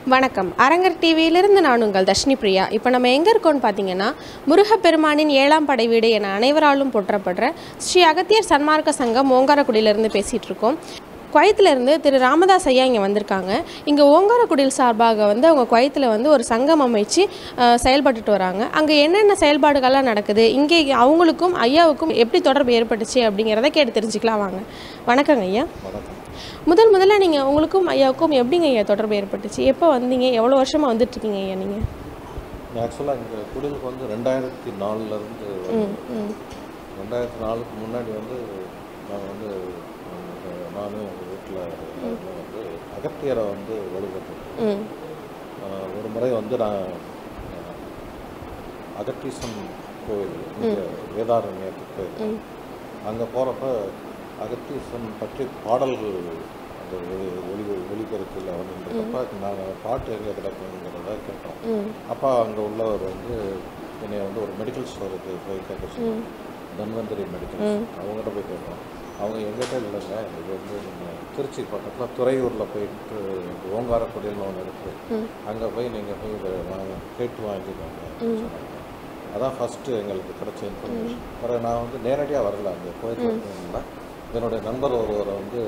வணக்கம் அரங்கர் டிவியிலிருந்து நான் உங்கள் தர்ஷினி பிரியா இப்போ நம்ம எங்கே இருக்கோம்னு பார்த்தீங்கன்னா முருகப்பெருமானின் ஏழாம் படை வீடு என அனைவராலும் போற்றப்படுற ஸ்ரீ அகத்தியர் சன்மார்க்க சங்கம் ஓங்காரக்குடியிலேருந்து பேசிகிட்டு இருக்கோம் குவைத்திலிருந்து திரு ராமதாஸ் ஐயா இங்கே வந்திருக்காங்க இங்கே ஓங்காரக்குடியில் சார்பாக வந்து அவங்க குவைத்தில் வந்து ஒரு சங்கம் அமைச்சு அஹ், செயல்பட்டுட்டு வராங்க அங்கே என்னென்ன செயல்பாடுகள்லாம் நடக்குது இங்கே அவங்களுக்கும் ஐயாவுக்கும் எப்படி தொடர்பு ஏற்பட்டுச்சு அப்படிங்கிறத கேட்டு தெரிஞ்சுக்கலாம் வாங்க வணக்கங்க ஐயா வணக்கம் முதல் முதல்ல நீங்கள் உங்களுக்கும் ஐயாவுக்கும் எப்படிங்க ஐயா தொடர்பு ஏற்பட்டுச்சு எப்போ வந்தீங்க எவ்வளோ வருஷமாக வந்துட்டுருக்கீங்க ஐயா நீங்கள் ஆக்சுவலாக இங்கே குடிலுக்கு வந்து ரெண்டாயிரத்தி நாலுலேருந்து ரெண்டாயிரத்தி நாலுக்கு முன்னாடி வந்து நான் வந்து அஹ், நானும் எங்கள் வீட்டில் எல்லாருமே வந்து அகத்தியரை வந்து வழிபட்டோம் ம் அஹ், ஒரு முறை வந்து நான் அஹ், அகத்தீசன் கோயில் இங்கே வேதாரண்யத்துக்கு போயிருந்தேன் அங்கே போகிறப்ப அகத்தீசன் பற்றி பாடல்கள் அந்த ஒளி ஒளி ஒளிபெருக்கில் வந்துருக்கப்ப நாங்கள் பாட்டு எங்கே கிடக்குங்கிறத கேட்டோம் ம் அப்பா அங்கே உள்ளவர் வந்து என்னை வந்து ஒரு மெடிக்கல் ஸ்டோருக்கு போய் கேட்க சொன்னாங்க தன்வந்தரி மெடிக்கல் அவங்ககிட்ட போய் கேட்டோம் அவங்க எங்கிட்ட இல்லைங்க இது வந்து நீங்கள் திருச்சி பக்கத்தில் துறையூரில் போயிட்டு ஓங்காரக்குடியில் ஒன்று இருக்குது அங்கே போய் நீங்கள் போய் இதை வாங்க கேட்டு வாங்கிக்கோங்க அப்படின்னு சொன்னாங்க அதான் ஃபஸ்ட்டு எங்களுக்கு கிடைச்ச இன்ஃபர்மேஷன் அப்புறம் நான் வந்து நேரடியாக வரல அங்கே போயிருந்தேன் என்னுடைய நண்பர் ஒருவரை வந்து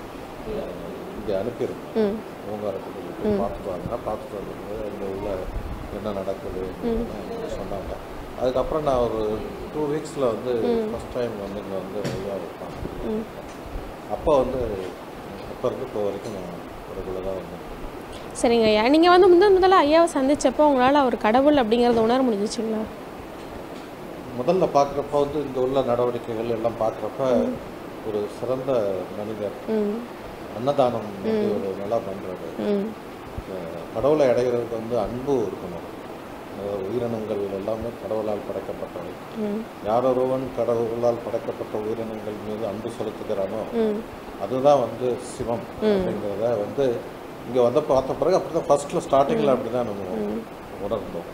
இங்கே அனுப்பியிருக்கேன் ம் ஓங்காரக்குடியில் போய் பார்த்துட்டு வாங்க பார்த்துட்டு வந்து இங்கே உள்ள என்ன நடக்குது அப்படின்னு சொன்னாங்க அதுக்கப்புறம் நான் ஒரு டூ வீக்ஸில் வந்து ஃபஸ்ட் டைம் வந்து இங்கே வந்து ஐயா வைப்பாங்க அப்போ வந்து அப்போ இருந்து இப்போ வரைக்கும் நான் ரெகுலராக வந்து சரிங்க ஐயா நீங்கள் வந்து முதல் முதல்ல ஐயாவை சந்திச்சப்போ உங்களால் அவர் கடவுள் அப்படிங்கிறத உணர முடிஞ்சிச்சுங்களா முதல்ல பார்க்குறப்ப வந்து இங்கே உள்ள நடவடிக்கைகள் எல்லாம் பார்க்குறப்ப ஒரு சிறந்த மனிதர் ம் அன்னதானம் வந்து ஒரு நல்லா பண்ணுறாரு ம் கடவுளை அடைகிறதுக்கு வந்து அன்பு இருக்கணும் அஹ் உயிரினங்கள் எல்லாமே கடவுளால் படைக்கப்பட்டவை ம் யாரொருவன் கடவுளால் படைக்கப்பட்ட உயிரினங்கள் மீது அன்பு செலுத்துகிறானோ ம் அதுதான் வந்து சிவம் அப்படிங்கிறத வந்து இங்கே வந்த பார்த்த பிறகு அப்படி தான் ஃபஸ்ட்டில் ஸ்டார்டிங்கில் அப்படி தான் நம்ம உணர்ந்தோம்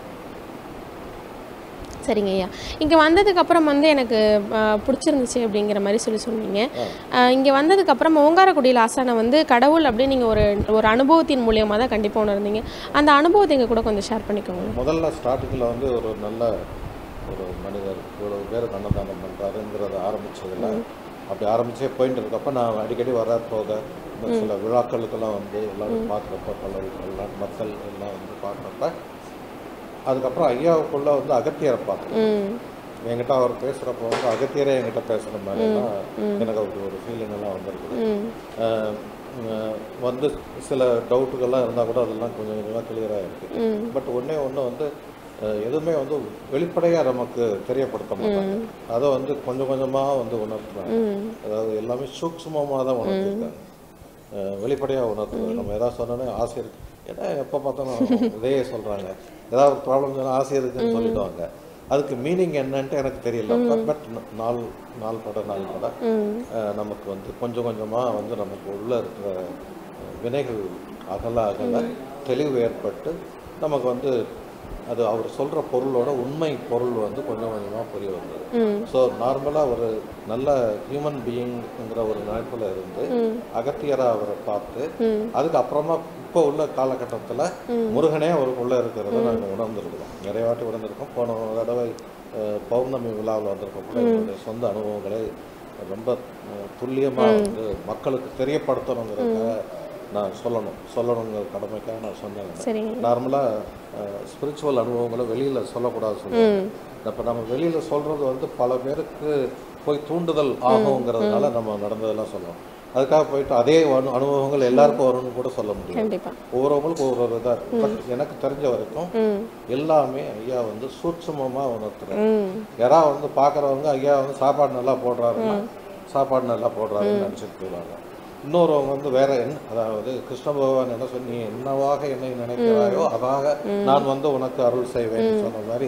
சரிங்க ஐயா இங்கே வந்ததுக்கப்புறம் வந்து எனக்கு ஆஹ், பிடிச்சிருந்துச்சு அப்படிங்கிற மாதிரி சொல்லி சொன்னீங்க இங்கே வந்ததுக்கப்புறம் ஓங்காரக்குடியில் ஆசானை வந்து கடவுள் அப்படின்னு நீங்கள் ஒரு ஒரு அனுபவத்தின் மூலியமாக தான் கண்டிப்பாக உணர்ந்தீங்க அந்த அனுபவத்தை எங்கள் கூட கொஞ்சம் ஷேர் பண்ணிக்கோங்க முதல்ல ஸ்டார்டிங்கில் வந்து ஒரு நல்ல ஒரு மனிதர் இவ்வளவு பேர் அன்னதானம் பண்ணுறாருங்கிறத ஆரம்பிச்சதுல அப்படி ஆரம்பிச்சே போயிட்டு இருக்கப்ப நான் அடிக்கடி வர போக இந்த சில விழாக்களுக்கெல்லாம் வந்து எல்லாரும் பார்க்குறப்ப பல எல்லாம் மக்கள் எல்லாம் வந்து பார்க்குறப்ப அதுக்கப்புறம் ஐயாவுக்குள்ள வந்து அகத்தியரை பார்த்தேன் ம் என்கிட்ட அவர் பேசுகிறப்ப வந்து அகத்தியரே என்கிட்ட பேசுகிற மாதிரிலாம் எனக்கு அப்படி ஒரு ஃபீலிங் எல்லாம் வந்திருக்குது ம் அஹ் அஹ் வந்து சில டவுட்டுகள்லாம் இருந்தால் கூட அதெல்லாம் கொஞ்சம் கொஞ்சமாக கிளியராக இருக்குது ம் பட் ஒன்றே ஒன்று வந்து அஹ், எதுவுமே வந்து வெளிப்படையாக நமக்கு தெரியப்படுத்த மாட்டாங்க அதை வந்து கொஞ்சம் கொஞ்சமாக வந்து உணர்த்துறாங்க ம் அதாவது எல்லாமே சூக்ஷ்மமாக தான் உணர்த்திருக்காங்க அஹ், வெளிப்படையாக உணர்த்துறது நம்ம எதாவது சொன்னோன்னே ஆசை இருக்கு ஏன்னா எப்போ பார்த்தாலும் இதையே சொல்கிறாங்க ஏதாவது ஒரு ப்ராப்ளம் சொன்னால் ஆசை இருக்குன்னு சொல்லிடுவாங்க அதுக்கு மீனிங் என்னன்ட்டு எனக்கு தெரியல பட் நாள் நாள் பட நாள் பட ம் அஹ், நமக்கு வந்து கொஞ்சம் கொஞ்சமாக வந்து நமக்கு உள்ளே இருக்கிற அஹ், வினைகள் அகல அகல தெளிவு ஏற்பட்டு நமக்கு வந்து அது அவர் சொல்கிற பொருளோட உண்மை பொருள் வந்து கொஞ்சம் கொஞ்சமாக புரிய வந்தது ம் ஸோ நார்மலாக ஒரு நல்ல ஹியூமன் பீயிங்ங்கிற ஒரு நினைப்பில் இருந்து அகத்தியராக அவரை பார்த்து ம் அதுக்கப்புறமா இப்போ உள்ள காலகட்டத்தில் முருகனே அவருக்குள்ளே இருக்கிறத நாங்கள் உணர்ந்துருக்கோம் நிறைய வாட்டி உணர்ந்திருக்கோம் போன தடவை அஹ், பௌர்ணமி விழாவில் வந்திருக்கோம் கூட என்னுடைய சொந்த அனுபவங்களை ரொம்ப துல்லியமாக வந்து மக்களுக்கு தெரியப்படுத்தணுங்கிறதுக்காக நான் சொல்லணும் சொல்லணுங்கிற கடமைக்காக நான் சொன்னேன் சரிங்க நார்மலாக ஸ்பிரிச்சுவல் அனுபவங்களை வெளியில் சொல்லக்கூடாது சொல்லுவாங்க இப்போ நம்ம வெளியில் சொல்கிறது வந்து பல பேருக்கு போய் தூண்டுதல் ஆகுங்கிறதுனால நம்ம நடந்ததெல்லாம் சொல்லுவோம் அதுக்காக போயிட்டு அதே அனு அனுபவங்கள் எல்லாருக்கும் வரும்னு கூட சொல்ல முடியும் கண்டிப்பாக ஒவ்வொருவங்களுக்கும் ஒவ்வொரு இதாக இருக்கு பட் எனக்கு தெரிஞ்ச வரைக்கும் ம் எல்லாமே ஐயா வந்து சூட்சமமாக உணர்த்துறாரு ம் யாராவது வந்து பார்க்குறவங்க ஐயா வந்து சாப்பாடு நல்லா போடுறாருன்னா சாப்பாடு நல்லா போடுறாருன்னு நினச்சிட்டு போயிடுவாங்க இன்னொருவங்க வந்து வேற என்ன அதாவது கிருஷ்ண பகவான் என்ன சொல்லி நீ என்னவாக என்னை நினைக்கிறாயோ அதாக நான் வந்து உனக்கு அருள் செய்வேன் சொன்ன மாதிரி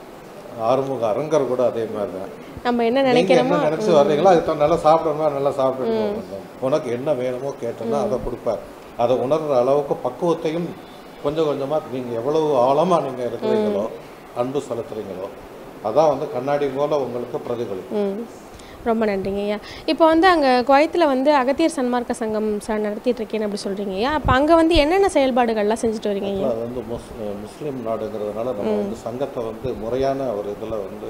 ஆறுமுக அரங்கர் கூட அதே மாதிரி தான் நம்ம என்ன நீங்க நினைக்கிறோமோ என்ன நினைச்சு வர்றீங்களோ அதுக்கு நல்லா சாப்பிடணுமா நல்லா சாப்பிடணும் உனக்கு என்ன வேணுமோ கேட்டோன்னா அதை கொடுப்பார் அதை உணர்ற அளவுக்கு பக்குவத்தையும் கொஞ்சம் கொஞ்சமா நீங்க எவ்வளவு ஆழமா நீங்க இருக்கிறீங்களோ அன்பு செலுத்துறீங்களோ அதான் வந்து கண்ணாடி போல உங்களுக்கு பிரதிபலிக்கும் ம் ரொம்ப நன்றிங்க ஐயா இப்போ வந்து அங்கே குவைத்தில் வந்து அகத்தியர் சன்மார்க்க சங்கம் ச நடத்திட்டு இருக்கேன்னு அப்படி சொல்கிறீங்க ஐயா அப்போ அங்கே வந்து என்னென்ன செயல்பாடுகள்லாம் செஞ்சுட்டு வரீங்க ஐயா அது வந்து முஸ் முஸ்லீம் நாடுங்கிறதுனால நம்ம வந்து சங்கத்தை வந்து முறையான ஒரு இதில் வந்து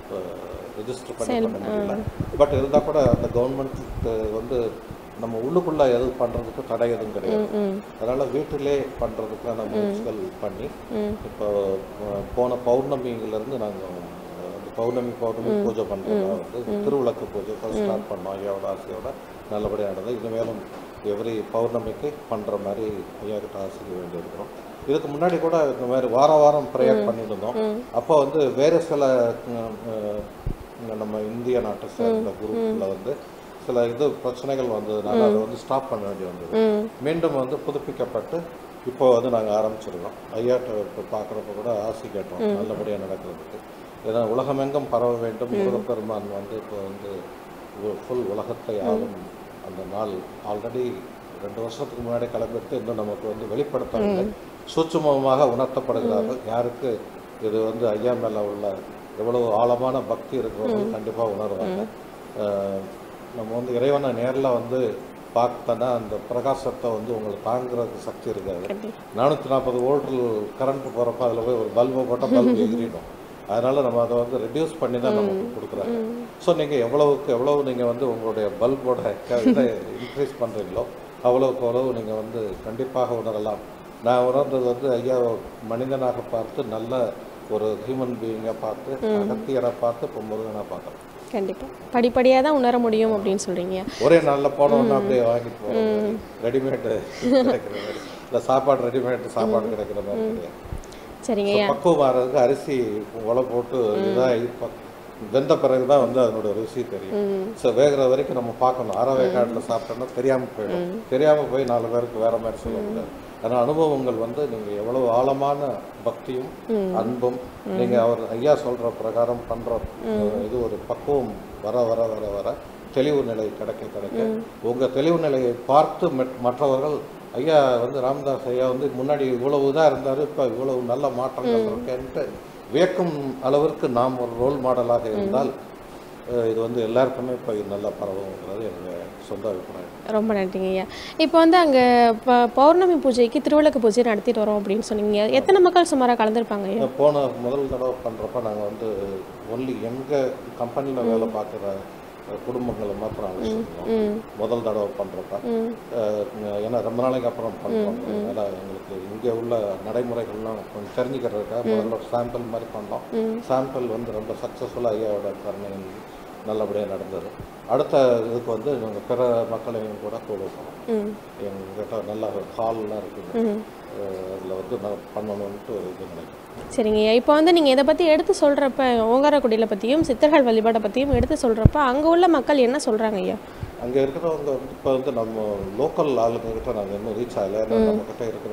ரெஜிஸ்டர் பண்ணி பண்ண முடியல பட் இருந்தால் கூட அந்த கவர்மெண்ட் வந்து நம்ம உள்ளுக்குள்ளே எது பண்ணுறதுக்கு தடை எதுவும் கிடையாது ம் அதனால் வீட்டிலே பண்ணுறதுக்கான முயற்சிகள் பண்ணி இப்போ அஹ், போன பௌர்ணமியிலேருந்து நாங்கள் அந்த பௌர்ணமி பௌர்ணமி பூஜை பண்ணுறதா வந்து திருவிளக்கு பூஜை ஸ்டார்ட் பண்ணோம் ஐயாவோட ஆசையோட நல்லபடியாக நடந்தது இனிமேலும் எவ்ரி பௌர்ணமிக்கு பண்ணுற மாதிரி ஐயா கிட்ட ஆசைக்க வேண்டியிருக்கிறோம் இதுக்கு முன்னாடி கூட இந்த மாதிரி வார வாரம் ப்ரேயர் பண்ணிட்டு இருந்தோம் அப்போ வந்து வேறு சில அஹ், அஹ், நம்ம இந்திய நாட்டை சேர்ந்த குரூப்பில் வந்து சில இது பிரச்சனைகள் வந்ததுனால அதை வந்து ஸ்டாப் பண்ண வேண்டி வந்தது ம் மீண்டும் வந்து புதுப்பிக்கப்பட்டு இப்போ வந்து நாங்கள் ஆரம்பிச்சிருக்கோம் ஐயாட்ட இப்போ பார்க்குறப்ப கூட ஆசை கேட்டோம் நல்லபடியாக நடக்கிறதுக்கு ஏன்னா உலகமெங்கும் பரவ வேண்டும் முருகப்பெருமான் வந்து இப்போ வந்து ஃபுல் உலகத்தை ஆளும் அந்த நாள் ஆல்ரெடி ரெண்டு வருஷத்துக்கு முன்னாடி கிளம்பிட்டு இன்னும் நமக்கு வந்து வெளிப்படுத்தவில்லை சூட்சுமமாக உணர்த்தப்படுகிறார்கள் யாருக்கு இது வந்து ஐயா மேலே உள்ள எவ்வளவு ஆழமான பக்தி இருக்கிறவங்க கண்டிப்பாக உணர்வாங்க அஹ் நம்ம வந்து இறைவனை நேரில் வந்து பார்த்தோன்னா அந்த பிரகாசத்தை வந்து உங்களுக்கு தாங்குறதுக்கு சக்தி இருக்காது கண்டிப்பா. நானூற்றி நாற்பது வோல்ட்டில் கரண்ட் போகிறப்ப அதில் போய் ஒரு பல்பை போட்டால் பல்பு எகிரிடும் அதனால் நம்ம அதை வந்து ரெடியூஸ் பண்ணி தான் நமக்கு கொடுக்குறாங்க ஸோ நீங்கள் எவ்வளவுக்கு எவ்வளவு நீங்கள் வந்து உங்களுடைய பல்போட இதை இன்க்ரீஸ் பண்ணுறீங்களோ அவ்வளவுக்கு அவ்வளவு நீங்கள் வந்து கண்டிப்பாக உணரலாம் நான் உணர்ந்தது வந்து ஐயா மனிதனாக பார்த்து நல்ல ஒரு ஹியூமன் பீயிங்கை பார்த்து அகத்தியரை பார்த்து இப்போ முருகனை பார்க்குறேன் கண்டிப்பாக படிப்படியாக தான் உணர முடியும் அப்படின்னு சொல்கிறீங்க ஒரே நாளில் போனோம்னா அப்படியே வாங்கிட்டு போகிறோம் ரெடிமேடு கிடைக்கிற மாதிரி இல்லை சாப்பாடு ரெடிமேட் சாப்பாடு கிடைக்கிற மாதிரி கிடையாது சரிங்க So, பக்குவம் ஆகிறதுக்கு அரிசி உலை போட்டு இதாக வெந்த பிறகு தான் வந்து அதனோட ருசி தெரியும் ஸோ வேகிற வரைக்கும் நம்ம பார்க்கணும் அரை வேக்காட்டில் சாப்பிட்டோம்னா தெரியாமல் போயிடும் தெரியாமல் போய் நாலு பேருக்கு வேற மாதிரி சொல்லக்கூடாது ஆனால் அனுபவங்கள் வந்து நீங்கள் எவ்வளவு ஆழமான பக்தியும் அன்பும் நீங்கள் அவர் ஐயா சொல்கிற பிரகாரம் பண்ணுற இது ஒரு பக்குவம் வர வர வர வர தெளிவு நிலை கிடைக்க கிடைக்க உங்கள் தெளிவு நிலையை பார்த்து மற்- மற்றவர்கள் ஐயா வந்து ராமதாஸ் ஐயா வந்து முன்னாடி இவ்வளவு இதாக இருந்தார் இப்போ இவ்வளவு நல்ல மாற்றங்கள் இருக்கேன்ட்டு வியக்கும் அளவிற்கு நாம் ஒரு ரோல் மாடலாக இருந்தால் அஹ், இது வந்து எல்லாருக்குமே இப்போ நல்லா பரவுங்கிறது என்னுடைய சொந்த அபிப்பிராயம் ரொம்ப நன்றிங்க ஐயா இப்போ வந்து அங்கே ப பௌர்ணமி பூஜைக்கு திருவிளக்கு பூஜை நடத்திட்டு வரோம் அப்படின்னு சொன்னீங்க எத்தனை மக்கள் சுமாராக கலந்துருப்பாங்க ஐயா போன முதல் தடவை பண்ணுறப்ப நாங்கள் வந்து ஒன்லி எங்கள் கம்பெனியில் வேலை பார்க்குற அஹ், குடும்பங்களை மாத்திரம் அழைச்சிருந்தோம் ம் முதல் தடவை பண்ணுறப்ப ம் ஏன்னா ரொம்ப நாளைக்கு அப்புறம் பண்ணுறோம் அதனால் எங்களுக்கு இங்கே உள்ள நடைமுறைகள்லாம் கொஞ்சம் தெரிஞ்சுக்கிறதுக்காக முதல்ல ஒரு சாம்பிள் மாதிரி பண்ணோம் சாம்பிள் வந்து ரொம்ப சக்ஸஸ்ஃபுல்லாக ஐயாவோட கருணையின் நல்லபடியாக நடந்தது அடுத்த இதுக்கு வந்து நாங்கள் பிற மக்களையும் கூட கூடுவோம் ம் எங்ககிட்ட நல்ல ஒரு ஹால்லாம் இருக்குது ம் அதில் வந்து நான் பண்ணணுன்ட்டு ஒரு இது நினைக்கிறேன் சரிங்க ஐயா இப்போ வந்து நீங்கள் இதை பற்றி எடுத்து சொல்கிறப்ப ஓங்காரக்குடியில் பற்றியும் சித்தர்கள் வழிபாட்டை பற்றியும் எடுத்து சொல்கிறப்ப அங்கே உள்ள மக்கள் என்ன சொல்கிறாங்க ஐயா அங்கே இருக்கிறவங்க வந்து இப்போ வந்து நம்ம லோக்கல் ஆளுங்ககிட்ட நாங்கள் இன்னும் ரீச் ஆகலை ஏன்னா நம்மக்கிட்ட இருக்கிற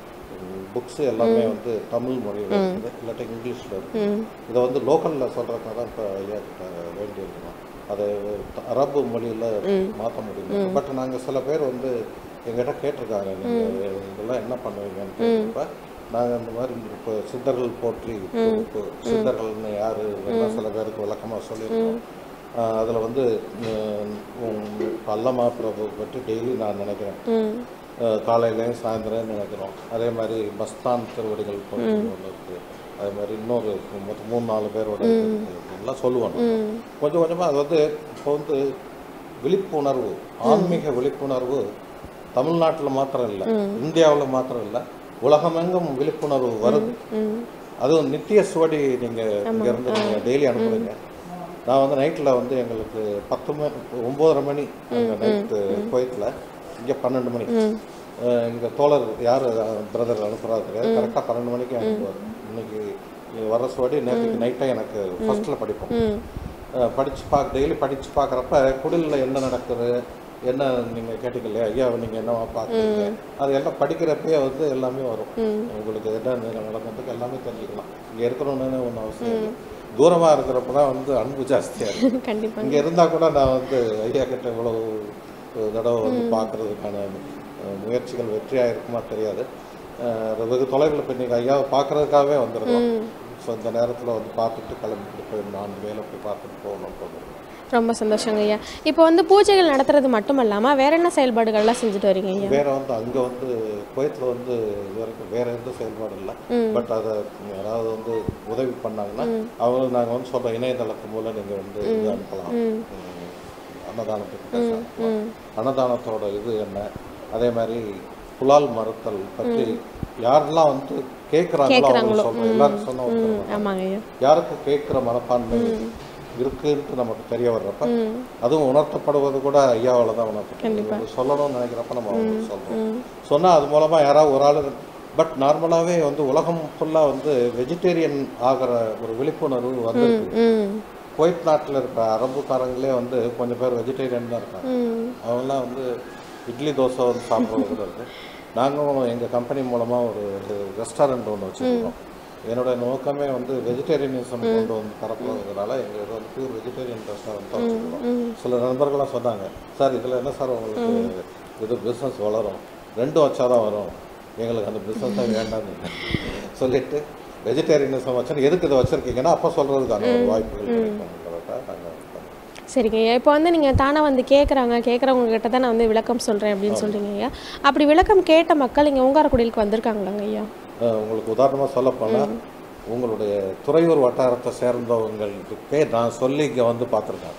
புக்ஸு எல்லாமே வந்து தமிழ் மொழியில் இருக்குது இல்லாட்டி இங்கிலீஷில் இருக்குது ம் இதை வந்து லோக்கலில் சொல்கிறதுக்காக தான் இப்போ ஐயா கிட்ட வேண்டி இருக்கணும் அதை த- அரபு மொழியில் மாற்ற முடியல பட் நாங்கள் சில பேர் வந்து எங்கிட்ட கேட்டிருக்காங்க நீங்கள் இதெல்லாம் என்ன பண்ணுவீங்கன்னு கேட்டப்ப நாங்கள் இந்த மாதிரி இப்போ சித்தர்கள் போற்றி தொகுப்பு சித்தர்கள்னு யார் இதெல்லாம் சில பேருக்கு விளக்கமாக சொல்லியிருக்கோம் அதில் வந்து உம், உம், பல்லமா பிரபு பற்றி டெய்லி நான் நினைக்கிறேன் ம் அஹ் காலையிலையும் சாயந்தரம் நினைக்கிறோம் அதே மாதிரி மஸ்தான் திருவடிகள் போட்டு ஒன்று இருக்குது அதே மாதிரி இன்னொரு மொத்தம் மூணு நாலு பேரோட இருக்குது அப்படின்லாம் சொல்லுவோம் நம்ம. ம் கொஞ்சம் கொஞ்சமாக அது வந்து இப்போ வந்து விழிப்புணர்வு ஆன்மீக விழிப்புணர்வு தமிழ்நாட்டில் மாத்திரம் இல்லை இந்தியாவில் மாத்திரம் இல்லை உலகமெங்கும் விழிப்புணர்வு வருது ம் அதுவும் நித்திய சுவடி நீங்கள் இங்கேருந்து நீங்கள் டெய்லி அனுப்புறீங்க நான் வந்து நைட்டில் வந்து எங்களுக்கு பத்து மணி ஒம்போதரை மணி அங்கே நைட்டு குவைத்தில் இங்கே பன்னெண்டு மணி இங்கே தோழர் யார் பிரதர் அனுப்புறாரு தெரியாது கரெக்டாக பன்னெண்டு மணிக்கு அனுப்புவார் இன்னைக்கு இங்க வர சுவடி நேற்றுக்கு நைட்டே எனக்கு ஃபர்ஸ்ட்டில் படிப்போம் ம் அஹ் படிச்சு பார்க்க டெய்லி படிச்சு பார்க்குறப்ப குடிலில் என்ன நடக்குது என்ன நீங்கள் கேட்டீங்க இல்லையா ஐயா நீங்கள் என்னவா பார்க்குறீங்க அது எல்லாம் படிக்கிறப்பயே வந்து எல்லாமே வரும் உங்களுக்கு என்ன நடக்கிறதுக்கு எல்லாமே தெரிஞ்சுக்கலாம் இங்கே இருக்கணும்னு ஒன்றும் அவசியம் இல்லை தூரமாக இருக்கிறப்ப தான் வந்து அன்பு ஜாஸ்தியாக இருக்கும் கண்டிப்பாக இங்கே இருந்தால் கூட நான் வந்து ஐயா கிட்ட இவ்வளவு தடவை வந்து பார்க்குறதுக்கான முயற்சிகள் வெற்றியாக இருக்குமா தெரியாது அஹ் வெகு தொலைவில் இப்போ நீங்கள் ஐயாவை பார்க்குறதுக்காகவே வந்துருக்கோம் ஸோ இந்த நேரத்தில் வந்து பார்த்துட்டு கிளம்பிட்டு போய் நான்கு வேலை போய் பார்த்துட்டு போகணும் போகணும் ரொம்ப சந்தோஷங்க ஐயா இப்போ வந்து பூஜைகள் நடத்துறது மட்டும் இல்லாமல் வேற என்ன செயல்பாடுகள்லாம் செஞ்சுட்டு வரீங்க ஐயா வேற வந்து அங்கே வந்து குவைத்தில் வந்து இது வரைக்கும் வேற எந்த செயல்பாடும் இல்லை பட் அதை யாராவது வந்து உதவி பண்ணாங்கன்னா அவங்களுக்கு நாங்கள் வந்து சொல்கிறோம் இணையதளத்து மூலம் நீங்கள் வந்து இது அனுப்பலாம் உம், அன்னதானத்துக்கு காசு அனுப்பலாம். அன்னதானத்தோட இது என்ன அதே மாதிரி புலால் மறுத்தல் பற்றி யாரெல்லாம் வந்து கேட்குறாங்களோ அவங்க சொல்கிறோம் எல்லாருக்கும் சொன்ன ஒரு ம், ஆமாங்க ஐயா யாருக்கு கேட்குற மனப்பான்மை இருக்குன்ட்டு நமக்கு தெரிய வர்றப்ப அதுவும் உணர்த்தப்படுவது கூட ஐயாவால் தான் உணர்த்தப்படுது அது சொல்லணும்னு நினைக்கிறப்ப நம்ம அவங்களுக்கு சொல்கிறோம் சொன்னால் அது மூலமாக யாராவது ஒரு ஆள் பட் நார்மலாகவே வந்து உலகம் ஃபுல்லாக வந்து வெஜிடேரியன் ஆகிற ஒரு விழிப்புணர்வு வந்திருக்கு ம் குவைத் நாட்டில் இருக்க அரபுக்காரங்களே வந்து கொஞ்சம் பேர் வெஜிடேரியன் தான் இருக்காங்க ம் அவங்களாம் வந்து இட்லி தோசை வந்து சாப்பிட்றது கூட இருக்கு நாங்களும் எங்கள் கம்பெனி மூலமாக ஒரு ரெஸ்டாரண்ட் ஒன்று வச்சுருக்கோம் என்னோட நோக்கமே வந்து வெஜிடேரியனிசம் கொண்டு வந்து தரப்போகிறதுனால எங்கள் இது வந்து பியூர் வெஜிடேரியன் ரெஸ்டாரண்ட் தான் வச்சுருக்கோம் சில நண்பர்கள்லாம் சொன்னாங்க சார் இதில் என்ன சார் உங்களுக்கு இது பிஸ்னஸ் வளரும் ரெண்டும் வச்சா தான் வரும் எங்களுக்கு அந்த பிஸ்னஸ் தான் வேண்டாம்னு சொல்லிட்டு வெஜிடேரியனிசம் வச்சு எதுக்கு இதை வச்சுருக்கீங்கன்னா அப்போ சொல்கிறதுக்கான ஒரு வாய்ப்புகள் கிடைக்கும்ங்கிறத நாங்கள் சரிங்க ஐயா இப்போ வந்து நீங்கள் தானே வந்து கேட்குறாங்க கேட்குறவங்க கிட்ட தான் நான் வந்து விளக்கம் சொல்கிறேன் அப்படின்னு சொல்கிறீங்க ஐயா அப்படி விளக்கம் கேட்ட மக்கள் இங்கே ஓங்காரக்குடிலுக்கு வந்திருக்காங்களாங்க ஐயா அஹ் உங்களுக்கு உதாரணமாக சொல்லப்போனால் உங்களுடைய துறையூர் வட்டாரத்தை சேர்ந்தவங்களுக்கு பேர் நான் சொல்லி இங்கே வந்து பார்த்துருக்கேன்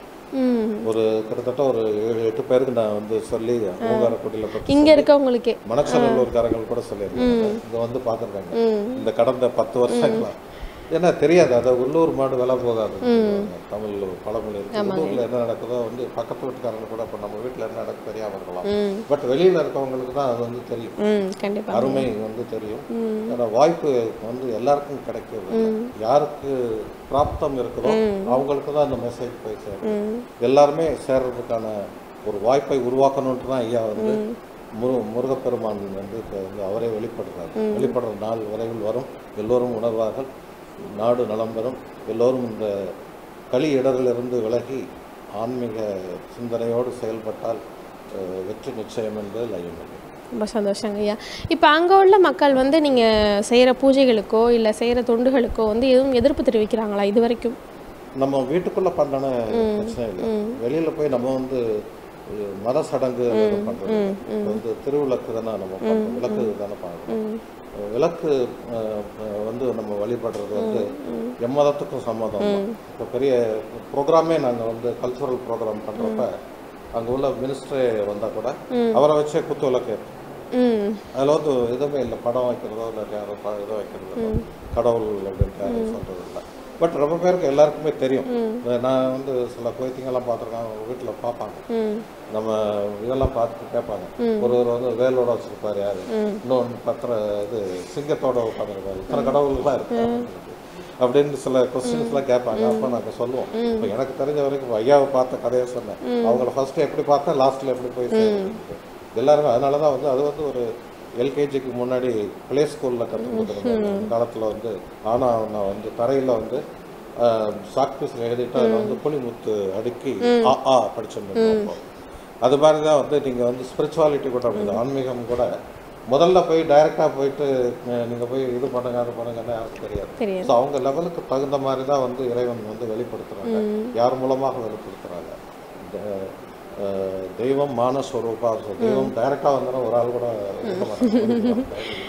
ம் ஒரு கிட்டத்தட்ட ஒரு ஏழு எட்டு பேருக்கு நான் வந்து சொல்லி ஓங்காரக்குடியில் பற்றி இங்கே இருக்கவங்களுக்கே மணச்சநல்லூர்காரங்கள் கூட சொல்லியிருக்காங்க இங்கே வந்து பார்த்துருக்காங்க ம் இந்த கடந்த பத்து வருஷங்களா ஏன்னா தெரியாது அதை உள்ளூர் மாடு விலை போகாது தமிழ் பழமொழி இருக்கு உள்ளூரில் என்ன நடக்குதோ வந்து பக்கத்து வீட்டுக்காரங்க கூட இப்போ நம்ம வீட்டில் என்ன நடக்குது தெரியாமல் இருக்கலாம் ம் பட் வெளியில் இருக்கவங்களுக்கு தான் அது வந்து தெரியும் ம் கண்டிப்பாக அருமை வந்து தெரியும் ஆனா வாய்ப்பு வந்து எல்லாருக்கும் கிடைக்கிறது யாருக்கு பிராப்தம் இருக்குதோ அவங்களுக்கு தான் அந்த மெசேஜ் போய் சேரும் ம் எல்லாருமே சேர்றதுக்கான ஒரு வாய்ப்பை உருவாக்கணுன்ட்டு தான் ஐயா வந்து முரு முருகப்பெருமான் வந்து இப்போ வந்து அவரே வெளிப்படுறாரு வெளிப்படுற நாள் விரைவில் வரும் எல்லோரும் உணர்வார்கள் நாடு நலம் பெறும் எல்லோரும் இந்த களி இடரிலிருந்து விலகி ஆன்மீக சிந்தனையோடு செயல்பட்டால் அஹ், வெற்றி நிச்சயம் என்பதில் ஐயமில்லை ரொம்ப சந்தோஷங்க ஐயா இப்போ அங்கே உள்ள மக்கள் வந்து நீங்கள் செய்கிற பூஜைகளுக்கோ இல்லை செய்கிற தொண்டுகளுக்கோ வந்து எதுவும் எதிர்ப்பு தெரிவிக்கிறாங்களா இது வரைக்கும் நம்ம வீட்டுக்குள்ள பண்ணன பிரச்சனை இல்லை வெளியில போய் நம்ம வந்து அஹ், மத சடங்கு அதெல்லாம் பண்றது இல்ல. இப்ப வந்து திருவிளக்கு தானே நம்ம பண்றோம் விளக்கு தானே பார்க்கணும் விளக்கு அஹ், அஹ், வந்து நம்ம வழிபடுறது வந்து எம்மதத்துக்கும் சம்மதம் தான். இப்போ பெரிய ப்ரோக்ராமே நாங்கள் வந்து கல்ச்சுரல் ப்ரோக்ராம் பண்ணுறப்ப அங்கே உள்ள மினிஸ்டரே வந்தால் கூட அவரை வச்சே குத்து விளக்கு ஏத்தும். ம் அதில் வந்து எதுவுமே இல்லை படம் வைக்கிறதோ இல்லை யாரோ ப- இதோ வைக்கிறதோ கடவுள் அப்படின்ட்டு யாரும் சொல்கிறது இல்லை பட் ரொம்ப பேருக்கு எல்லாருக்குமே தெரியும் நான் வந்து சில குவைத்திங்கெல்லாம் பார்த்துருக்கேன் அவங்க வீட்டில் பார்ப்பாங்க ம் நம்ம இதெல்லாம் பார்த்து கேட்பாங்க ஒருவர் வந்து வேலோட வச்சிருப்பாரு யாரு இன்னொன்று பத்திர இது சிங்கத்தோட உட்காந்துருப்பாரு இத்தனை கடவுள்லாம் இருக்கு அப்படின்னு சில கொஸ்டின்ஸ்லாம் கேட்பாங்க அப்போ நாங்கள் சொல்லுவோம் இப்போ எனக்கு தெரிஞ்ச வரைக்கும் இப்ப ஐயாவை பார்த்த கதையை சொன்னேன் அவங்கள ஃபர்ஸ்ட் எப்படி பார்த்தேன் லாஸ்ட்ல எப்படி போய் சேர்ந்து எல்லாருமே அதனால தான் வந்து அது வந்து ஒரு எல்கேஜிக்கு முன்னாடி ப்ளே ஸ்கூலில் கற்றுக் கொடுத்துருந்தாங்க அந்த காலத்தில் வந்து ஆனால் நான் வந்து தரையில் வந்து சாக் பீஸில் எழுதிட்டு அதில் வந்து புளிமுத்து அடுக்கி ஆ ஆ படிச்சிருந்தோம் அது மாதிரி தான் வந்து நீங்கள் வந்து ஸ்பிரிச்சுவாலிட்டி கூட அப்படி ஆன்மீகம் கூட முதல்ல போய் டைரெக்டாக போயிட்டு நீங்கள் போய் இது பண்ணுங்க அது பண்ணுங்கன்னா யாருக்கும் தெரியாது தெரியாது ஸோ அவங்க லெவலுக்கு தகுந்த மாதிரி தான் வந்து இறைவன் வந்து வெளிப்படுத்துறாங்க யார் மூலமாக வெளிப்படுத்துறாங்க இந்த, அஹ், தெய்வம் மானஸ்வரூபா so தெய்வம் டைரெக்டாக வந்தோன்னா ஒரு ஆள் கூட இருக்க மாட்டாங்க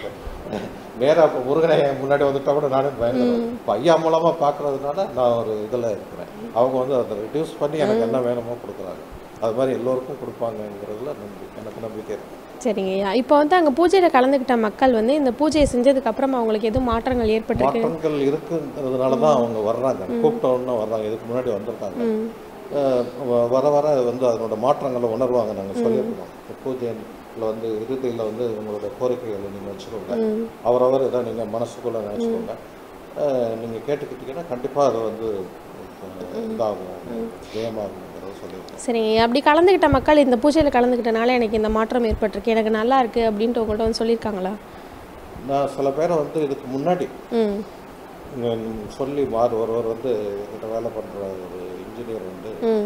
நேராக இப்போ முருகனை என் முன்னாடி வந்துட்டா கூட நானே பயந்துடும் இப்போ ஐயா மூலமாக பார்க்கறதுனால நான் ஒரு இதில் இருக்கிறேன் அவங்க வந்து அதை ரிடியூஸ் பண்ணி எனக்கு என்ன வேணுமோ கொடுக்குறாங்க அது மாதிரி எல்லோருக்கும் கொடுப்பாங்கங்கிறதுல நம்பி எனக்கு நம்பிக்கை இருக்கு சரிங்க ஐயா இப்போ வந்து அங்கே பூஜையில் கலந்துக்கிட்ட மக்கள் வந்து இந்த பூஜையை செஞ்சதுக்கு அப்புறம் அவங்களுக்கு எதுவும் மாற்றங்கள் ஏற்பட்டிருக்கு மாற்றங்கள் இருக்குங்கிறதுனால தான் அவங்க வர்றாங்க கூப்பிட்டோன்னு வர்றாங்க இதுக்கு முன்னாடி வந்திருக்காங்க ம் அஹ் வ- வர வர வந்து அதனோட மாற்றங்களை உணர்வாங்க நாங்கள் சொல்லியிருக்கோம் இப்போ பூஜையில் வந்து இறுதியில் வந்து உங்களோட கோரிக்கைகளை நீங்கள் வச்சுக்கோங்க அவரவர் இதை நீங்கள் மனசுக்குள்ளே நினச்சிக்கோங்க நீங்கள் கேட்டுக்கிட்டீங்கன்னா கண்டிப்பாக அது வந்து அஹ், இதாகும் ஜெயமாகுங்கிறத சொல்லியிருக்கோம் சரிங்க ஐயா. அப்படி கலந்துக்கிட்ட மக்கள் இந்த பூஜையில் கலந்துக்கிட்டனால எனக்கு இந்த மாற்றம் ஏற்பட்டிருக்கு எனக்கு நல்லா இருக்கு அப்படின்ட்டு உங்கள்கிட்ட வந்து சொல்லியிருக்காங்களா நான் சில பேரை வந்து இதுக்கு முன்னாடி ம் உம், சொல்லி மாறு ஒருவர் வந்து என்கிட்ட வேலை பண்ணுற ஒரு இன்ஜினியர் வந்து ம்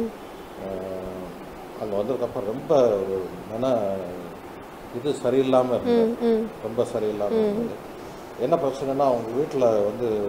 அங்கே வந்ததுக்கப்புறம் ரொம்ப ஒரு மன இது சரியில்லாமல் இருந்தது ம் ம் ரொம்ப சரியில்லாமல் இருந்தது என்ன பிரச்சனைனா அவங்க வீட்டில் வந்து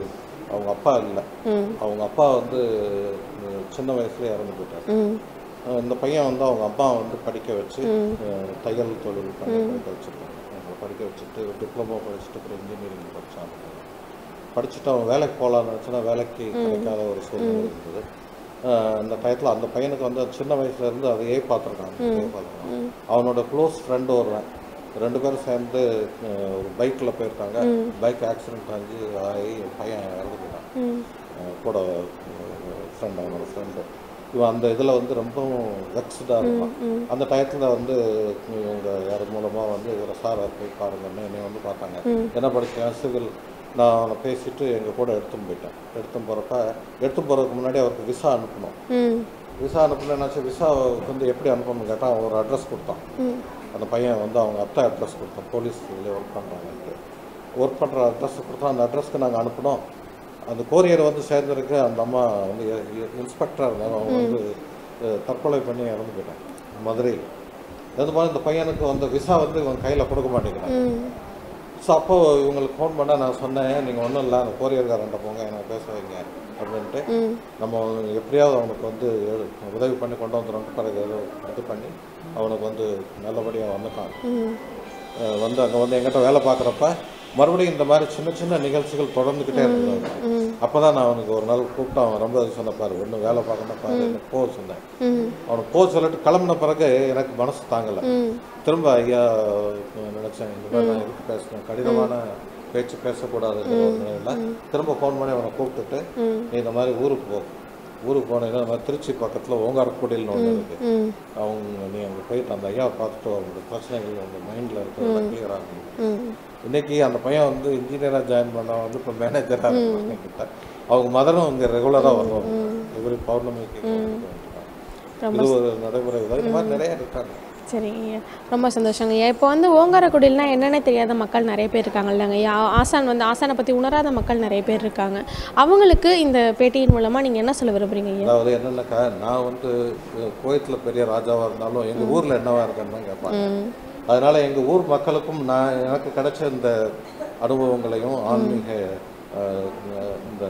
அவங்க அப்பா இல்லை ம் அவங்க அப்பா வந்து அஹ், சின்ன வயசுல இறந்து போயிட்டார் ம் அஹ், இந்த பையன் வந்து அவங்க அப்பா வந்து படிக்க வச்சு அஹ், தையல் தொழில் பண்ணி படிக்க வச்சிருக்காங்க அவங்க படிக்க வச்சுட்டு டிப்ளமோ படிச்சுட்டு அப்புறம் இன்ஜினியரிங் படித்தான் படிச்சுட்டு அவன் வேலைக்கு போகலான்னு நினச்சுன்னா வேலைக்கு கிடைக்காத ஒரு சூழ்நிலை இருந்தது அஹ், அந்த டயத்தில் அந்த பையனுக்கு வந்து சின்ன வயசுல இருந்து அதையே பார்த்துருக்காங்க அதையே பார்த்துருக்காங்க அவனோட க்ளோஸ் ஃப்ரெண்டு ஒருவன் ரெண்டு பேரும் சேர்ந்து அஹ், ஒரு பைக்கில் போயிருக்காங்க பைக் ஆக்சிடென்ட் ஆகி ஆகி பையன் இறந்து போயிட்டான் ம் அஹ் கூட ஃப்ரெண்ட் அவனோட ஃப்ரெண்டு இவன் அந்த இதில் வந்து ரொம்பவும் வெக்ஸ்டாக இருப்பான் அந்த டயத்தில் வந்து இவங்க யார் மூலமாக வந்து இதில் சார் போய் பாருங்கன்னு என்னை வந்து பார்த்தாங்க என்ன படிச்சேன் சிவில் நான் அவனை பேசிட்டு எங்கள் கூட எடுத்துன்னு போயிட்டேன் எடுத்துன்னு போகிறப்ப எடுத்துன்னு போகிறதுக்கு முன்னாடி அவருக்கு விசா அனுப்பணும் ம் விசா அனுப்பணும் என்னாச்சு விசா வந்து எப்படி அனுப்பணும்னு கேட்டால் அவன் ஒரு அட்ரஸ் கொடுத்தான் ம் அந்த பையன் வந்து அவங்க அத்தை அட்ரஸ் கொடுத்தான் போலீஸ் இதில் ஒர்க் பண்ணுறாங்கன்ட்டு ஒர்க் பண்ணுற அட்ரஸ் கொடுத்தா அந்த அட்ரஸ்க்கு நாங்கள் அனுப்பினோம் அந்த கோரியர் வந்து சேர்ந்துருக்கு அந்த அம்மா வந்து இன்ஸ்பெக்டராக இருந்தாங்க அவங்க வந்து அஹ், தற்கொலை பண்ணி இறந்து போயிட்டாங்க மதுரையில் அது மாதிரி இந்த பையனுக்கு வந்து விசா வந்து இவன் கையில் கொடுக்க மாட்டேங்கிறாங்க ம் ஸோ அப்போ இவங்களுக்கு ஃபோன் பண்ணால் நான் சொன்னேன் நீங்கள் ஒன்றும் இல்லை அந்த கோரியர்காரன்ட்ட போங்க எனக்கு பேச வைங்க அப்படின்ட்டு ம் நம்ம எப்படியாவது அவனுக்கு வந்து உதவி பண்ணி கொண்டு வந்துடும் பிறகு ஏதோ இது பண்ணி அவனுக்கு வந்து நல்லபடியாக வந்துட்டான் ம் அஹ் வந்து அங்கே வந்து எங்கிட்ட வேலை பார்க்குறப்ப மறுபடியும் இந்த மாதிரி சின்ன சின்ன நிகழ்ச்சிகள் தொடர்ந்துக்கிட்டே இருந்தது ம் அப்போ தான் நான் அவனுக்கு ஒரு நாள் கூப்பிட்டு அவன் ரொம்ப சொன்ன பாரு ஒன்று வேலை பார்க்கணும் பாரு எனக்கு போக சொன்னேன் ம் அவனுக்கு போக சொல்லிட்டு கிளம்புன பிறகு எனக்கு மனசு தாங்கலை ம் திரும்ப ஐயா நினச்சேன் இந்த மாதிரி நான் எதுக்கு பேசணும் கடினமான பேச்சு பேசக்கூடாதுங்கிற ஒரு நிலையில் திரும்ப ஃபோன் பண்ணி அவனை கூப்பிட்டுட்டு ம் நீ இந்த மாதிரி ஊருக்கு போ ஊருக்கு போனீங்கன்னா இந்த மாதிரி திருச்சி பக்கத்தில் ஓங்காரக்குடில்னு ஒன்று இருக்குது ம் அவங்க நீ அங்கே போயிட்டு அந்த ஐயாவை பார்த்துட்டு அவங்களோட பிரச்சனைகள் அந்த மைண்டில் இருக்கிறத கிளியர் ஆகும் ம் இன்னைக்கு அந்த பையன் வந்து இன்ஜினியராக ஜாயின் பண்ண வந்து இப்போ மேனேஜராக இருக்காங்க கிட்ட அவங்க மதரும் இங்கே ரெகுலராக வருவாங்க இவர் பௌர்ணமிக்கு வந்துட்டாங்க. இது ஒரு நடைமுறை தான் இந்த மாதிரி நிறைய இருக்காங்க சரிங்க ரொம்ப சந்தோஷங்க ஐயா இப்போ வந்து ஓங்காரக்குடில்னா என்னென்ன தெரியாத மக்கள் நிறைய பேர் இருக்காங்க இல்லைங்க ஐயா ஆசான் வந்து ஆசானை பற்றி உணராத மக்கள் நிறைய பேர் இருக்காங்க அவங்களுக்கு இந்த பேட்டியின் மூலமாக நீங்கள் என்ன சொல்ல விரும்புறீங்க ஐயா அதாவது என்னென்னாக்கா நான் வந்து கோயத்தில் பெரிய ராஜாவாக இருந்தாலும் எங்கள் ஊரில் என்னவா இருக்கேன்னு தான் கேட்பாங்க ம் அதனால எங்கள் ஊர் மக்களுக்கும் நான் எனக்கு கிடைச்ச இந்த அனுபவங்களையும் ஆன்மீக அஹ், இந்த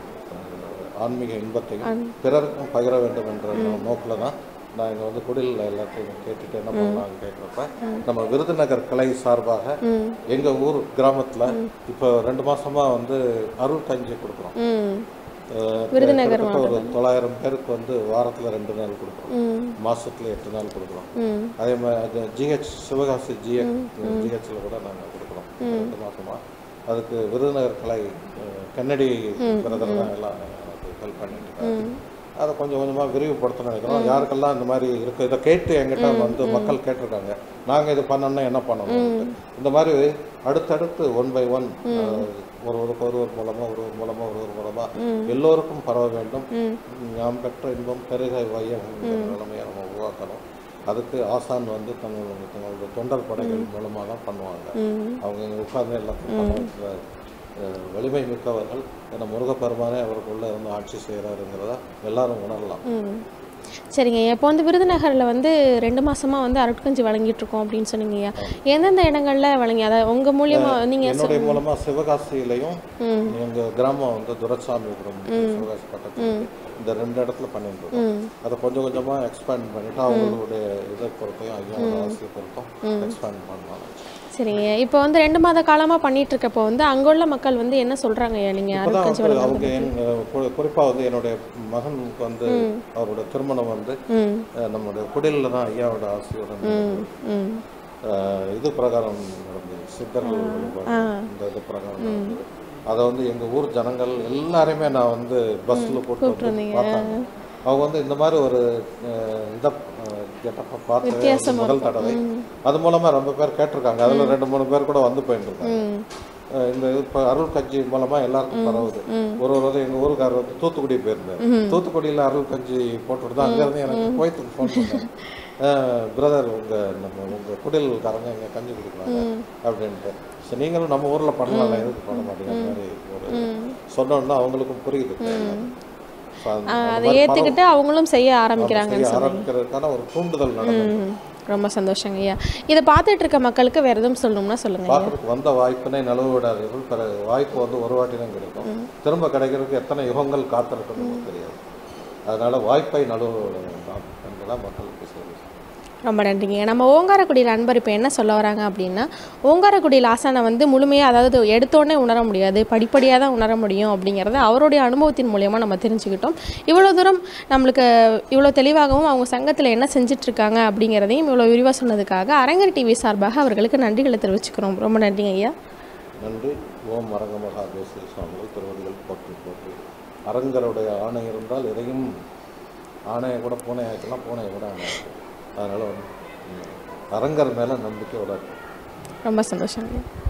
அஹ், ஆன்மீக இன்பத்தையும் பிறருக்கும் பகிர வேண்டும் என்ற நோக்கில் தான் நான் இங்கே வந்து குடிலில் எல்லாத்தையும் கேட்டுட்டு என்ன பண்ணலாம்னு கேட்குறப்ப நம்ம விருதுநகர் கிளை சார்பாக ம் எங்கள் ஊர் கிராமத்தில் இப்போ ரெண்டு மாசமாக வந்து அருள் கஞ்சி கொடுக்குறோம் ம் அஹ், விருதுநகர் கிட்டத்தட்ட ஒரு தொள்ளாயிரம் பேருக்கு வந்து வாரத்தில் ரெண்டு நாள் கொடுக்குறோம் ம் மாசத்துல எட்டு நாள் கொடுக்குறோம் ம் அதே மாதிரி அது ஜிஹெச் சிவகாசி ஜிஹெச் ஜிஹெச்சில் கூட நாங்கள் கொடுக்குறோம் ரெண்டு மாசமா அதுக்கு விருதுநகர் கலை அஹ், கன்னடி பிரதர் தான் எல்லாம் எனக்கு ஹெல்ப் பண்ணிட்டு இருக்காங்க. அதை கொஞ்சம் கொஞ்சமாக விரிவுபடுத்தணும்னு நினைக்கிறோம் யாருக்கெல்லாம் இந்த மாதிரி இருக்கு இதை கேட்டு எங்கிட்ட வந்து மக்கள் கேட்டிருக்காங்க நாங்கள் இது பண்ணோம்னா என்ன பண்ணணும் இந்த மாதிரி அடுத்தடுத்து ஒன் பை ஒன் ஒருவருக்கு ஒருவர் மூலமாக ஒருவர் மூலமாக ஒருவர் மூலமாக எல்லோருக்கும் பரவ வேண்டும் நாம் பெற்ற இன்பம் பெருக வையம் நிலைமையை நம்ம உருவாக்கணும் அதுக்கு ஆசான் வந்து தங்களுடைய தங்களுடைய தொண்டர் படைகள் மூலமாக தான் பண்ணுவாங்க ம் அவங்க இங்கே உட்கார்ந்து எல்லாத்தையும் பண்ணுவாங்க அஹ் வலிமை மிக்கவர்கள் ஏன்னா முருகப்பெருமானே அவருக்குள்ள இருந்து ஆட்சி செய்கிறாருங்கிறத எல்லாரும் உணரலாம் ம் சரிங்க இப்போ வந்து விருதுநகரில் வந்து ரெண்டு மாசமா வந்து அருட்கஞ்சி வழங்கிட்டு இருக்கோம் அப்படின்னு சொன்னீங்கய்யா எந்தெந்த இடங்கள்ல வழங்கி அதாவது உங்க மூலியமா நீங்க என்னுடைய மூலமா சிவகாசியிலையும் ம் எங்க கிராமம் வந்து துரசாமிபுரம் சிவகாசி பக்கத்துல இருக்கு. இந்த ரெண்டு இடத்துல பண்ணிட்டு இருக்கோம் ம் அதை கொஞ்சம் கொஞ்சமா எக்ஸ்பேண்ட் பண்ணிட்டு அவங்களுடைய இதை பொறுத்தையும் ஐயாவோட ஆசையை பொறுத்தும் எக்ஸ்பேண்ட் பண்ணலாம் சரிங்க இப்போ வந்து ரெண்டு மாத காலமா பண்ணிட்டு இருக்கப்போ வந்து அங்குள்ள மக்கள் வந்து என்ன சொல்றாங்க ஐயா நீங்க இப்போதான் அருட்கஞ்சி வந்து வழங்க அவங்க எங்க கு- குறிப்பா வந்து என்னுடைய மகனுக்கு வந்து அவரோட திருமணம் வந்து ம் அஹ், நம்முடைய குடிலில் தான் ஐயாவோட ஆசையோட நடந்தது. ம் அஹ், இது பிரகாரம் நடந்தது சித்தர்கள் வழிபாடு. இந்த இது பிரகாரம் நடந்தது அதை வந்து எங்க ஊர் ஜனங்கள் எல்லாரையுமே நான் வந்து பஸ்ல போட்டு வந்து பார்த்தாங்க அவங்க வந்து இந்த மாதிரி ஒரு அஹ், இத கெட்டப்ப பார்த்து முதல் தடவை அது மூலமா ரொம்ப பேர் கேட்டிருக்காங்க அதுல ரெண்டு மூணு பேர் கூட வந்து போயிட்டு இருக்காங்க ம் அஹ் இந்த இப்போ அருள் கஞ்சி மூலமா எல்லாருக்கும் பரவுது ஒரு ஒரு வந்து எங்க ஊருக்காரர் வந்து தூத்துக்குடி போயிருந்தார் தூத்துக்குடியில அருள் கஞ்சி போட்டுட்டு தான் அங்கேருந்து எனக்கு கோயத்துக்கு ஃபோன் பண்ணாங்க பிரதர் உங்க நம்ம உங்க குடில்காரங்க இங்க கஞ்சி குடிக்கிறாங்க அப்படின்ட்டு சரி நீங்களும் நம்ம ஊர்ல பண்ணலாம்ல எதுக்கு பண்ண மாட்டீங்க அந்த மாதிரி ஒரு சொன்னோன்னா அவங்களுக்கும் புரியுது So, அந்த- ஆ, அந்த அதை மாதிரி ஏத்துக்கிட்டு அவங்களும் செய்ய ஆரம்பிக்கிறாங்க செய்ய ஆரம்பிக்கிறதுக்கான ஒரு தூண்டுதல் நடந்தது ரொம்ப சந்தோஷங்க ஐயா இதை பார்த்துட்டு இருக்க மக்களுக்கு வேறு எதுவும் சொல்லணும்னா சொல்லுங்க ஐயா பார்க்கறதுக்கு வந்த வாய்ப்பினை நழுவ விடாதீர்கள் பிற வாய்ப்பு வந்து ஒரு வாட்டி தான் கிடைக்கும் திரும்ப கிடைக்கிறதுக்கு எத்தனை யுகங்கள் காத்திருக்கணும் நமக்கு தெரியாது அதனால வாய்ப்பை நழுவ விட வேண்டாம் என்பதான் மக்களுக்கு சேவை ரொம்ப நன்றிங்க நம்ம ஓங்காரக்குடியில் அன்பர் இப்போ என்ன சொல்ல வராங்க அப்படின்னா ஓங்காரக்குடியில் ஆசானை வந்து முழுமையாக அதாவது எடுத்தோடனே உணர முடியாது படிப்படியாக தான் உணர முடியும் அப்படிங்கிறத அவருடைய அனுபவத்தின் மூலியமாக நம்ம தெரிஞ்சுக்கிட்டோம் இவ்வளோ தூரம் நம்மளுக்கு இவ்வளோ தெளிவாகவும் அவங்க சங்கத்தில் என்ன செஞ்சுட்டு இருக்காங்க அப்படிங்கிறதையும் இவ்வளோ விரிவாக சொன்னதுக்காக அரங்கர் டிவி சார்பாக அவர்களுக்கு நன்றிகளை தெரிவிச்சுக்கிறோம் ரொம்ப நன்றிங்க ஐயா நன்றி ஓம் அரங்கமகா தேசிய சுவாமிகள் திருவடிகள் போற்றி போற்றி அரங்கருடைய ஆணை இருந்தால் எதையும் ஆணையை கூட பூனை ஆக்கலாம் பூனையை கூட ஆணை ஆக்கலாம் அதனால் வந்து ம், அரங்கர் மேலே நம்பிக்கை வளர்க்கும் ரொம்ப சந்தோஷங்க ஐயா